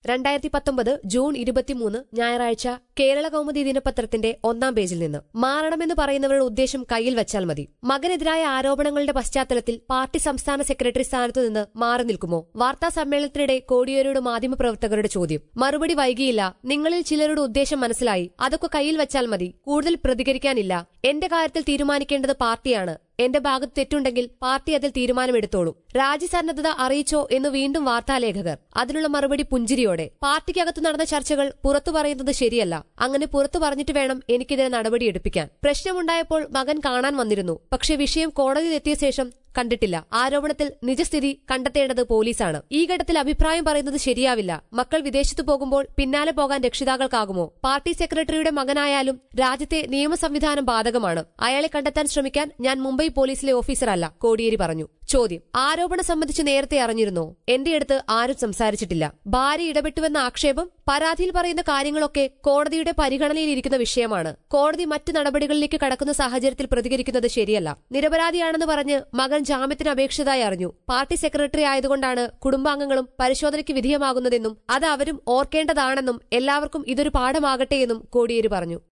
രണ്ടായിരത്തി പത്തൊമ്പത് ജൂൺ ഇരുപത്തിമൂന്ന് ഞായറാഴ്ച കേരള കൗമുദി ദിനപത്രത്തിന്റെ ഒന്നാം പേജിൽ നിന്ന് മാറണമെന്ന് പറയുന്നവരുടെ ഉദ്ദേശം കയ്യിൽ വെച്ചാൽ മതി മകനെതിരായ ആരോപണങ്ങളുടെ പശ്ചാത്തലത്തിൽ പാർട്ടി സംസ്ഥാന സെക്രട്ടറി സ്ഥാനത്തു നിന്ന് മാറി നിൽക്കുമോ വാർത്താ സമ്മേളനത്തിനിടെ കോടിയേരിയുടെ മാധ്യമപ്രവർത്തകരുടെ ചോദ്യം മറുപടി വൈകിയില്ല നിങ്ങളിൽ ചിലരുടെ ഉദ്ദേശം മനസ്സിലായി അതൊക്കെ കയ്യിൽ വെച്ചാൽ മതി കൂടുതൽ പ്രതികരിക്കാനില്ല എന്റെ കാര്യത്തിൽ തീരുമാനിക്കേണ്ടത് പാർട്ടിയാണ് എന്റെ ഭാഗത്ത് തെറ്റുണ്ടെങ്കിൽ പാർട്ടി അതിൽ തീരുമാനമെടുത്തോളും രാജ്യസന്നദ്ധത അറിയിച്ചോ എന്ന് വീണ്ടും വാർത്താലേഖകർ അതിനുള്ള മറുപടി പുഞ്ചിരിയോടെ പാർട്ടിക്കകത്ത് നടന്ന ചർച്ചകൾ പുറത്തു പറയുന്നത് ശരിയല്ല അങ്ങനെ പുറത്തു പറഞ്ഞിട്ട് വേണം എനിക്കെതിരെ നടപടിയെടുപ്പിക്കാൻ പ്രശ്നമുണ്ടായപ്പോൾ മകൻ കാണാൻ വന്നിരുന്നു പക്ഷെ വിഷയം കോടതിയിലെത്തിയ ശേഷം കണ്ടിട്ടില്ല ആരോപണത്തിൽ നിജസ്ഥിതി കണ്ടെത്തേണ്ടത് പോലീസാണ് ഈ ഘട്ടത്തിൽ അഭിപ്രായം പറയുന്നത് ശരിയാവില്ല മക്കൾ വിദേശത്തു പോകുമ്പോൾ പിന്നാലെ പോകാൻ രക്ഷിതാക്കൾക്കാകുമോ പാർട്ടി സെക്രട്ടറിയുടെ മകനായാലും രാജ്യത്തെ നിയമ സംവിധാനം ബാധകമാണ് അയാളെ കണ്ടെത്താൻ ശ്രമിക്കാൻ ഞാൻ മുംബൈ പോലീസിലെ ഓഫീസറല്ല കോടിയേരി പറഞ്ഞു ചോദ്യം ആരോപണം സംബന്ധിച്ച് നേരത്തെ അറിഞ്ഞിരുന്നോ എന്റെ അടുത്ത് ആരും സംസാരിച്ചിട്ടില്ല ഭാര്യ ഇടപെട്ടുവെന്ന ആക്ഷേപം പരാതിയിൽ പറയുന്ന കാര്യങ്ങളൊക്കെ കോടതിയുടെ പരിഗണനയിലിരിക്കുന്ന വിഷയമാണ് കോടതി മറ്റ് നടപടികളിലേക്ക് കടക്കുന്ന സാഹചര്യത്തിൽ പ്രതികരിക്കുന്നത് ശരിയല്ല നിരപരാധിയാണെന്ന് പറഞ്ഞ് മകൻ ജാമ്യത്തിന് അപേക്ഷിച്ചതായി അറിഞ്ഞു പാർട്ടി സെക്രട്ടറി ആയതുകൊണ്ടാണ് കുടുംബാംഗങ്ങളും പരിശോധനയ്ക്ക് വിധേയമാകുന്നതെന്നും അത് അവരും ഓർക്കേണ്ടതാണെന്നും എല്ലാവർക്കും ഇതൊരു പാഠമാകട്ടെ എന്നും കോടിയേരി പറഞ്ഞു